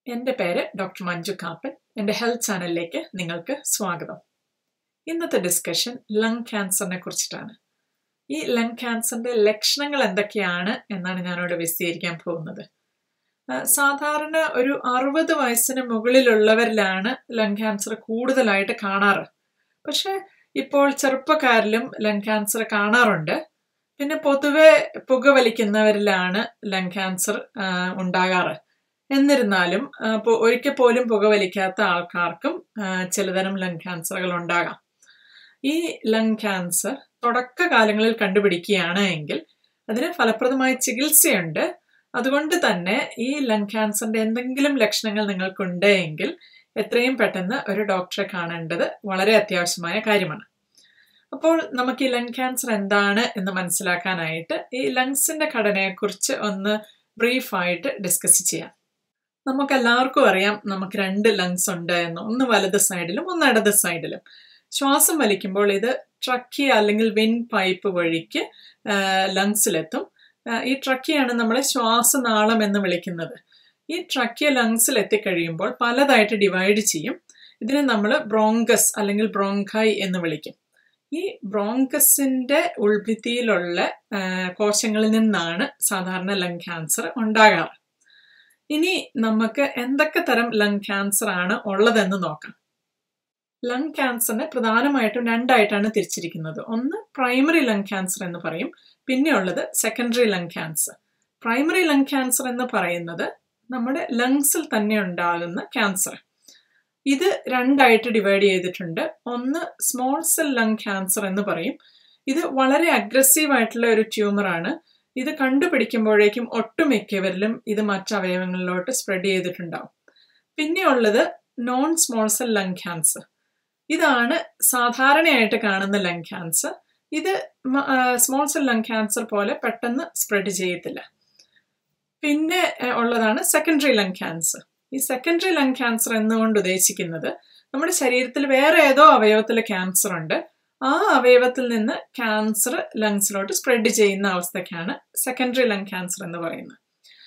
എൻ്റെ പേര് ഡോക്ടർ മഞ്ജു കാപ്പൻ എൻ്റെ ഹെൽത്ത് ചാനലിലേക്ക് നിങ്ങൾക്ക് സ്വാഗതം ഇന്നത്തെ ഡിസ്കഷൻ ലങ് ക്യാൻസറിനെ കുറിച്ചിട്ടാണ് ഈ ലങ് ക്യാൻസറിൻ്റെ ലക്ഷണങ്ങൾ എന്തൊക്കെയാണ് എന്നാണ് ഞാനിവിടെ വിശദീകരിക്കാൻ പോകുന്നത് സാധാരണ ഒരു അറുപത് വയസ്സിന് മുകളിലുള്ളവരിലാണ് ലങ് ക്യാൻസർ കൂടുതലായിട്ട് കാണാറ് പക്ഷെ ഇപ്പോൾ ചെറുപ്പക്കാരിലും ലങ് ക്യാൻസർ കാണാറുണ്ട് പിന്നെ പൊതുവെ പുകവലിക്കുന്നവരിലാണ് ലങ് ക്യാൻസർ ഉണ്ടാകാറ് എന്നിരുന്നാലും ഒരിക്കൽ പോലും പുകവലിക്കാത്ത ആൾക്കാർക്കും ചിലതരം ലങ് ക്യാൻസറുകൾ ഉണ്ടാകാം ഈ ലങ് ക്യാൻസർ തുടക്കകാലങ്ങളിൽ കണ്ടുപിടിക്കുകയാണ് എങ്കിൽ അതിന് ഫലപ്രദമായ ചികിത്സയുണ്ട് അതുകൊണ്ട് തന്നെ ഈ ലങ് ക്യാൻസറിന്റെ എന്തെങ്കിലും ലക്ഷണങ്ങൾ നിങ്ങൾക്കുണ്ട് എങ്കിൽ എത്രയും പെട്ടെന്ന് ഒരു ഡോക്ടറെ കാണേണ്ടത് വളരെ അത്യാവശ്യമായ കാര്യമാണ് അപ്പോൾ നമുക്ക് ഈ ലങ് ക്യാൻസർ എന്താണ് എന്ന് മനസ്സിലാക്കാനായിട്ട് ഈ ലങ്സിന്റെ ഘടനയെക്കുറിച്ച് ഒന്ന് ബ്രീഫായിട്ട് ഡിസ്കസ് ചെയ്യാം നമുക്ക് എല്ലാവർക്കും അറിയാം നമുക്ക് രണ്ട് ലങ്സ് ഉണ്ട് എന്ന് ഒന്ന് വലത് സൈഡിലും ഒന്ന് ഇടത് സൈഡിലും ശ്വാസം വലിക്കുമ്പോൾ ഇത് ട്രക്കി അല്ലെങ്കിൽ വിൻ പൈപ്പ് വഴിക്ക് ലങ്സിലെത്തും ഈ ട്രക്കിയാണ് നമ്മൾ ശ്വാസനാളം എന്ന് വിളിക്കുന്നത് ഈ ട്രക്കിയ ലങ്സിൽ എത്തിക്കഴിയുമ്പോൾ പലതായിട്ട് ഡിവൈഡ് ചെയ്യും ഇതിനെ നമ്മൾ ബ്രോങ്കസ് അല്ലെങ്കിൽ ബ്രോങ്കായി എന്ന് വിളിക്കും ഈ ബ്രോങ്കസിന്റെ ഉൾഭിത്തിയിലുള്ള കോശങ്ങളിൽ നിന്നാണ് സാധാരണ ലങ് ക്യാൻസർ ഉണ്ടാകാറ് ഇനി നമുക്ക് എന്തൊക്കെ തരം ലങ് ക്യാൻസർ ആണ് ഉള്ളതെന്ന് നോക്കാം ലങ് ക്യാൻസറിനെ പ്രധാനമായിട്ടും രണ്ടായിട്ടാണ് തിരിച്ചിരിക്കുന്നത് ഒന്ന് പ്രൈമറി ലങ് ക്യാൻസർ എന്ന് പറയും പിന്നെ ഉള്ളത് secondary lung cancer primary lung cancer എന്ന് പറയുന്നത് നമ്മുടെ ലങ്സിൽ തന്നെ ഉണ്ടാകുന്ന ക്യാൻസർ ഇത് രണ്ടായിട്ട് ഡിവൈഡ് ചെയ്തിട്ടുണ്ട് ഒന്ന് സ്മോൾ സെൽ ലങ് ക്യാൻസർ എന്ന് പറയും ഇത് വളരെ അഗ്രസീവ് ആയിട്ടുള്ള ഒരു ട്യൂമറാണ് ഇത് കണ്ടുപിടിക്കുമ്പോഴേക്കും ഒട്ടുമിക്കവരിലും ഇത് മറ്റവയവങ്ങളിലോട്ട് സ്പ്രെഡ് ചെയ്തിട്ടുണ്ടാവും പിന്നെ ഉള്ളത് non small cell lung cancer ഇതാണ് സാധാരണയായിട്ട് കാണുന്ന ലങ് ക്യാൻസർ ഇത് സ്മോൾ സെൽ ലങ് ക്യാൻസർ പോലെ പെട്ടെന്ന് സ്പ്രെഡ് ചെയ്യത്തില്ല പിന്നെ ഉള്ളതാണ് സെക്കൻഡറി ലങ് ക്യാൻസർ ഈ സെക്കൻഡറി ലങ് ക്യാൻസർ എന്നുകൊണ്ട് ഉദ്ദേശിക്കുന്നത് നമ്മുടെ ശരീരത്തിൽ വേറെ ഏതോ അവയവത്തിൽ ക്യാൻസർ ഉണ്ട് ആ അവയവത്തിൽ നിന്ന് ക്യാൻസർ ലങ്സിലോട്ട് സ്പ്രെഡ് ചെയ്യുന്ന അവസ്ഥയ്ക്കാണ് സെക്കൻഡറി ലങ് ക്യാൻസർ എന്ന് പറയുന്നത്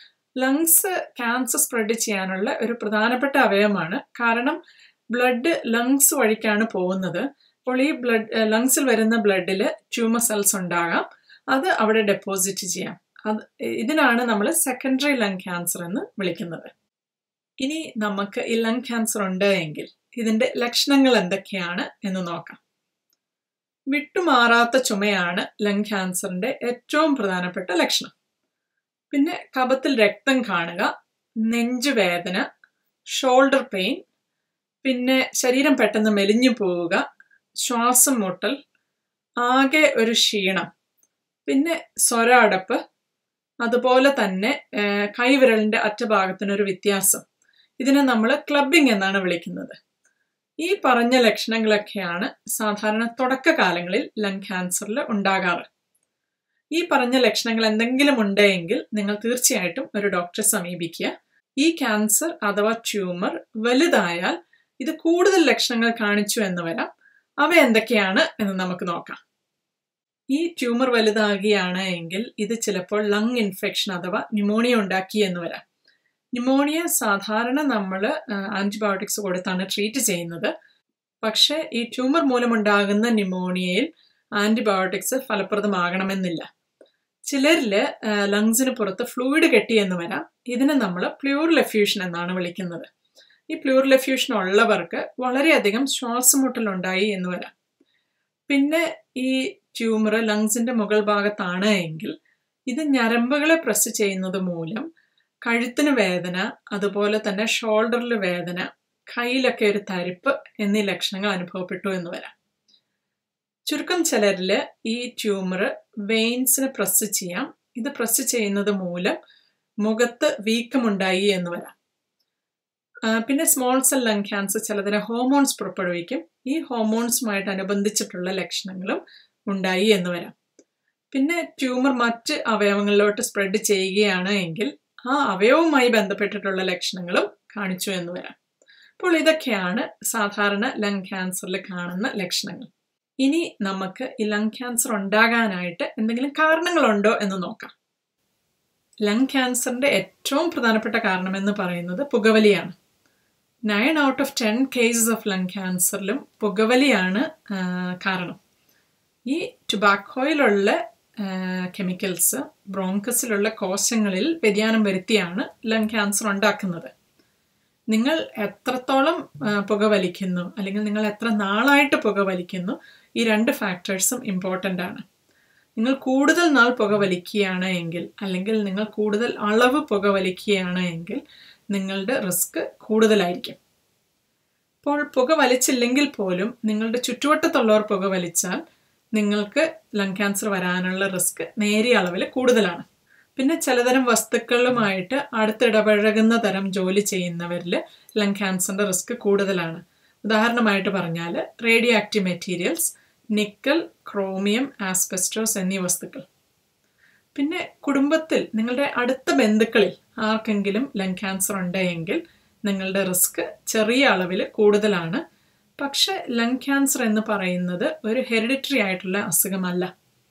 ലങ്സ് ക്യാൻസർ സ്പ്രെഡ് ചെയ്യാനുള്ള ഒരു പ്രധാനപ്പെട്ട അവയവമാണ് കാരണം ബ്ലഡ് ലങ്സ് വഴിക്കാണ് പോകുന്നത് അപ്പോൾ ഈ ബ്ലഡ് ലങ്സിൽ വരുന്ന ബ്ലഡിൽ ട്യൂമർ സെൽസ് ഉണ്ടാകാം അത് അവിടെ ഡെപ്പോസിറ്റ് ചെയ്യാം അത് ഇതിനാണ് നമ്മൾ സെക്കൻഡറി ലങ് ക്യാൻസർ എന്ന് വിളിക്കുന്നത് ഇനി നമുക്ക് ഈ ലങ് ക്യാൻസർ ഉണ്ട് എങ്കിൽ ഇതിന്റെ ലക്ഷണങ്ങൾ എന്തൊക്കെയാണ് എന്ന് നോക്കാം വിട്ടുമാറാത്ത ചുമയാണ് ലങ് ക്യാൻസറിന്റെ ഏറ്റവും പ്രധാനപ്പെട്ട ലക്ഷണം പിന്നെ കപത്തിൽ രക്തം കാണുക നെഞ്ചുവേദന ഷോൾഡർ പെയിൻ പിന്നെ ശരീരം പെട്ടെന്ന് മെലിഞ്ഞു പോവുക ശ്വാസം മുട്ടൽ ആകെ ഒരു ക്ഷീണം പിന്നെ സ്വര അടപ്പ് അതുപോലെ തന്നെ കൈവിരലിന്റെ അറ്റഭാഗത്തിനൊരു വ്യത്യാസം ഇതിനെ നമ്മൾ ക്ലബിംഗ് എന്നാണ് വിളിക്കുന്നത് ഈ പറഞ്ഞ ലക്ഷണങ്ങളൊക്കെയാണ് സാധാരണ തുടക്കകാലങ്ങളിൽ ലങ് ക്യാൻസറിൽ ഉണ്ടാകാറ് ഈ പറഞ്ഞ ലക്ഷണങ്ങൾ എന്തെങ്കിലും ഉണ്ടെങ്കിൽ നിങ്ങൾ തീർച്ചയായിട്ടും ഒരു ഡോക്ടറെ സമീപിക്കുക ഈ ക്യാൻസർ അഥവാ ട്യൂമർ വലുതായാൽ ഇത് കൂടുതൽ ലക്ഷണങ്ങൾ കാണിച്ചു എന്ന് വരാം അവ എന്തൊക്കെയാണ് എന്ന് നമുക്ക് നോക്കാം ഈ ട്യൂമർ വലുതാകുകയാണ് എങ്കിൽ ഇത് ചിലപ്പോൾ ലങ് ഇൻഫെക്ഷൻ അഥവാ ന്യൂമോണിയ ഉണ്ടാക്കി എന്ന് വരാം ന്യൂമോണിയ സാധാരണ നമ്മൾ ആൻറ്റിബയോട്ടിക്സ് കൊടുത്താണ് ട്രീറ്റ് ചെയ്യുന്നത് പക്ഷേ ഈ ട്യൂമർ മൂലമുണ്ടാകുന്ന ന്യൂമോണിയയിൽ ആൻറ്റിബയോട്ടിക്സ് ഫലപ്രദമാകണമെന്നില്ല ചിലരിൽ ലങ്സിന് പുറത്ത് ഫ്ലൂയിഡ് കെട്ടി എന്ന് വരാം ഇതിനെ നമ്മൾ പ്ലൂറൽ എഫ്യൂഷൻ എന്നാണ് വിളിക്കുന്നത് ഈ പ്ലൂറൽ എഫ്യൂഷൻ ഉള്ളവർക്ക് വളരെയധികം ശ്വാസമുട്ടലുണ്ടായി എന്ന് വരാം പിന്നെ ഈ ട്യൂമർ ലങ്സിന്റെ മുകൾ ഭാഗത്താണ് എങ്കിൽ ഇത് ഞരമ്പുകളെ പ്രസ് ചെയ്യുന്നത് മൂലം കഴുത്തിന് വേദന അതുപോലെ തന്നെ ഷോൾഡറിൽ വേദന കയ്യിലൊക്കെ ഒരു തരിപ്പ് എന്നീ ലക്ഷണങ്ങൾ അനുഭവപ്പെട്ടു എന്ന് വരാം ചുരുക്കം ചിലരിൽ ഈ ട്യൂമർ വെയിൻസിന് പ്രസ് ചെയ്യാം ഇത് പ്രസ് ചെയ്യുന്നത് മൂലം മുഖത്ത് വീക്കമുണ്ടായി എന്ന് വരാം പിന്നെ സ്മോൾ സെൽ ലങ് ക്യാൻസർ ചിലതിനെ ഹോർമോൺസ് പുറപ്പെടുവിക്കും ഈ ഹോർമോൺസുമായിട്ട് അനുബന്ധിച്ചിട്ടുള്ള ലക്ഷണങ്ങളും ഉണ്ടായി എന്ന് വരാം പിന്നെ ട്യൂമർ മറ്റ് അവയവങ്ങളിലോട്ട് സ്പ്രെഡ് ചെയ്യുകയാണ് എങ്കിൽ ആ അവയവവുമായി ബന്ധപ്പെട്ടിട്ടുള്ള ലക്ഷണങ്ങളും കാണിച്ചു എന്ന് വരാം അപ്പോൾ ഇതൊക്കെയാണ് സാധാരണ ലങ് ക്യാൻസറിൽ കാണുന്ന ലക്ഷണങ്ങൾ ഇനി നമുക്ക് ഈ ലങ് ക്യാൻസർ ഉണ്ടാകാനായിട്ട് എന്തെങ്കിലും കാരണങ്ങളുണ്ടോ എന്ന് നോക്കാം ലങ് ക്യാൻസറിൻ്റെ ഏറ്റവും പ്രധാനപ്പെട്ട കാരണമെന്ന് പറയുന്നത് പുകവലിയാണ് nine out of ten cases of lung ക്യാൻസറിലും പുകവലിയാണ് കാരണം ഈ ടുബാക്കോയിലുള്ള കെമിക്കൽസ് ബ്രോങ്കസിലുള്ള കോശങ്ങളിൽ വ്യതിയാനം വരുത്തിയാണ് ലങ് ക്യാൻസർ ഉണ്ടാക്കുന്നത് നിങ്ങൾ എത്രത്തോളം പുകവലിക്കുന്നു അല്ലെങ്കിൽ നിങ്ങൾ എത്ര നാളായിട്ട് പുകവലിക്കുന്നു ഈ രണ്ട് ഫാക്ടേഴ്സും ഇമ്പോർട്ടൻ്റ് ആണ് നിങ്ങൾ കൂടുതൽ നാൾ പുകവലിക്കുകയാണ് എങ്കിൽ അല്ലെങ്കിൽ നിങ്ങൾ കൂടുതൽ അളവ് പുകവലിക്കുകയാണ് എങ്കിൽ നിങ്ങളുടെ റിസ്ക് കൂടുതലായിരിക്കും ഇപ്പോൾ പുക വലിച്ചില്ലെങ്കിൽ പോലും നിങ്ങളുടെ ചുറ്റുവട്ടത്തുള്ളവർ പുക വലിച്ചാൽ നിങ്ങൾക്ക് ലങ് ക്യാൻസർ വരാനുള്ള റിസ്ക് നേരിയ അളവിൽ കൂടുതലാണ് പിന്നെ ചിലതരം വസ്തുക്കളുമായിട്ട് അടുത്തിടപഴകുന്ന തരം ജോലി ചെയ്യുന്നവരിൽ ലങ് ക്യാൻസറിൻ്റെ റിസ്ക് കൂടുതലാണ് ഉദാഹരണമായിട്ട് പറഞ്ഞാൽ radioactive materials nickel chromium asbestos എന്നീ വസ്തുക്കൾ പിന്നെ കുടുംബത്തിൽ നിങ്ങളുടെ അടുത്ത ബന്ധുക്കളിൽ ആർക്കെങ്കിലും ലങ് ക്യാൻസർ ഉണ്ടെങ്കിൽ നിങ്ങളുടെ റിസ്ക് ചെറിയ അളവിൽ കൂടുതലാണ് പക്ഷെ ലങ് ക്യാൻസർ എന്ന് പറയുന്നത് ഒരു ഹെറിഡിറ്ററി ആയിട്ടുള്ള അസുഖമല്ല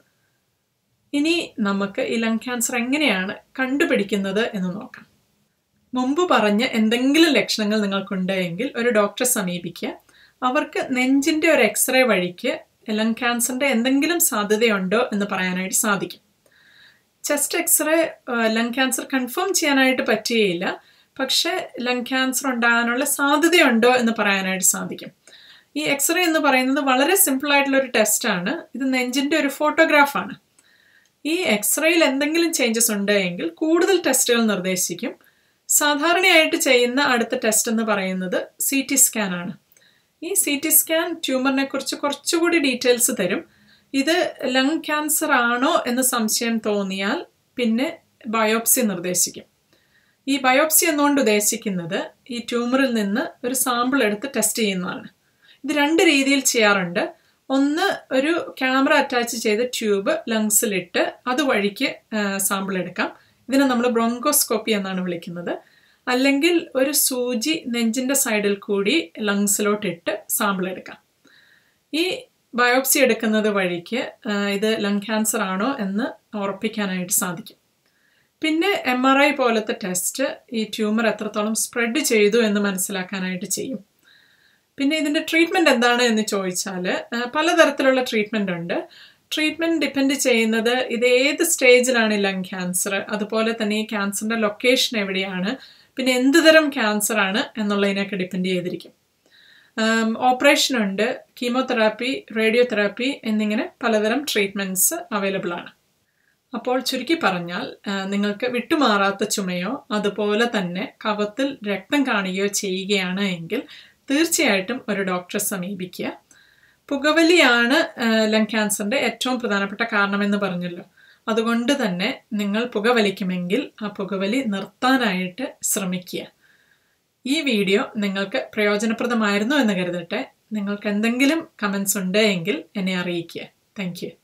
ഇനി നമുക്ക് ഈ ലങ് ക്യാൻസർ എങ്ങനെയാണ് കണ്ടുപിടിക്കുന്നത് എന്ന് നോക്കാം മുമ്പ് പറഞ്ഞ എന്തെങ്കിലും ലക്ഷണങ്ങൾ നിങ്ങൾക്കുണ്ടെങ്കിൽ ഒരു ഡോക്ടറെ സമീപിക്കുക അവർക്ക് നെഞ്ചിൻ്റെ ഒരു എക്സ്റേ വഴിക്ക് ലങ് ക്യാൻസറിൻ്റെ എന്തെങ്കിലും സാധ്യതയുണ്ടോ എന്ന് പറയാനായിട്ട് സാധിക്കും chest X ray lung cancer confirm ചെയ്യാനായിട്ട് പറ്റുകയില്ല പക്ഷേ ലങ് ക്യാൻസർ ഉണ്ടാകാനുള്ള സാധ്യതയുണ്ടോ എന്ന് പറയാനായിട്ട് സാധിക്കും ഈ എക്സ്റേ എന്ന് പറയുന്നത് വളരെ സിമ്പിൾ ആയിട്ടുള്ള ഒരു ടെസ്റ്റാണ് ഇത് നെഞ്ചിൻ്റെ ഒരു ഫോട്ടോഗ്രാഫാണ് ഈ എക്സ്റേയിൽ എന്തെങ്കിലും ചേഞ്ചസ് ഉണ്ടെങ്കിൽ കൂടുതൽ ടെസ്റ്റുകൾ നിർദ്ദേശിക്കും സാധാരണയായിട്ട് ചെയ്യുന്ന അടുത്ത ടെസ്റ്റ് എന്ന് പറയുന്നത് സി ടി സ്കാൻ ആണ് ഈ സി ടി സ്കാൻ ട്യൂമറിനെ കുറിച്ച് കുറച്ചുകൂടി ഡീറ്റെയിൽസ് തരും ഇത് ലങ് ക്യാൻസർ ആണോ എന്ന് സംശയം തോന്നിയാൽ പിന്നെ ബയോപ്സി നിർദ്ദേശിക്കും ഈ ബയോപ്സി എന്നുകൊണ്ട് ഉദ്ദേശിക്കുന്നത് ഈ ട്യൂമറിൽ നിന്ന് ഒരു സാമ്പിൾ എടുത്ത് ടെസ്റ്റ് ചെയ്യുന്നതാണ് ഇത് രണ്ട് രീതിയിൽ ചെയ്യാറുണ്ട് ഒന്ന് ഒരു ക്യാമറ അറ്റാച്ച് ചെയ്ത ട്യൂബ് ലങ്സിലിട്ട് അതുവഴിക്ക് സാമ്പിൾ എടുക്കാം ഇതിനെ നമ്മൾ ബ്രോങ്കോസ്കോപ്പി എന്നാണ് വിളിക്കുന്നത് അല്ലെങ്കിൽ ഒരു സൂചി നെഞ്ചിൻ്റെ സൈഡിൽ കൂടി ലങ്സിലോട്ട് ഇട്ട് സാമ്പിൾ എടുക്കാം ഈ ബയോപ്സി എടുക്കുന്നത് വഴിക്ക് ഇത് ലങ് ക്യാൻസർ ആണോ എന്ന് ഉറപ്പിക്കാനായിട്ട് സാധിക്കും പിന്നെ എം ആർ ഐ പോലത്തെ ടെസ്റ്റ് ഈ ട്യൂമർ എത്രത്തോളം സ്പ്രെഡ് ചെയ്തു എന്ന് മനസ്സിലാക്കാനായിട്ട് ചെയ്യും പിന്നെ ഇതിൻ്റെ ട്രീറ്റ്മെൻറ്റ് എന്താണ് എന്ന് ചോദിച്ചാൽ പലതരത്തിലുള്ള ട്രീറ്റ്മെൻ്റ് ഉണ്ട് ട്രീറ്റ്മെൻറ്റ് ഡിപ്പെൻഡ് ചെയ്യുന്നത് ഇത് ഏത് സ്റ്റേജിലാണ് ലങ് ക്യാൻസർ അതുപോലെ തന്നെ ഈ ക്യാൻസറിൻ്റെ ലൊക്കേഷൻ എവിടെയാണ് പിന്നെ എന്ത് തരം ക്യാൻസർ ആണ് എന്നുള്ളതിനൊക്കെ ഡിപ്പെൻഡ് ചെയ്തിരിക്കും ഓപ്പറേഷൻ ഉണ്ട് കീമോതെറാപ്പി റേഡിയോതെറാപ്പി എന്നിങ്ങനെ പലതരം ട്രീറ്റ്മെൻറ്റ്സ് അവൈലബിൾ ആണ് അപ്പോൾ ചുരുക്കി പറഞ്ഞാൽ നിങ്ങൾക്ക് വിട്ടുമാറാത്ത ചുമയോ അതുപോലെ തന്നെ കവത്തിൽ രക്തം കാണുകയോ ചെയ്യുകയാണ് എങ്കിൽ തീർച്ചയായിട്ടും ഒരു ഡോക്ടറെ സമീപിക്കുക പുകവലിയാണ് ലങ് ക്യാൻസറിൻ്റെ ഏറ്റവും പ്രധാനപ്പെട്ട കാരണമെന്ന് പറഞ്ഞല്ലോ അതുകൊണ്ട് തന്നെ നിങ്ങൾ പുകവലിക്കുമെങ്കിൽ ആ പുകവലി നിർത്താനായിട്ട് ശ്രമിക്കുക ഈ വീഡിയോ നിങ്ങൾക്ക് പ്രയോജനപ്രദമായിരുന്നു എന്ന് കരുതട്ടെ നിങ്ങൾക്ക് എന്തെങ്കിലും കമൻസ് ഉണ്ട് എങ്കിൽ എന്നെ അറിയിക്കുക താങ്ക്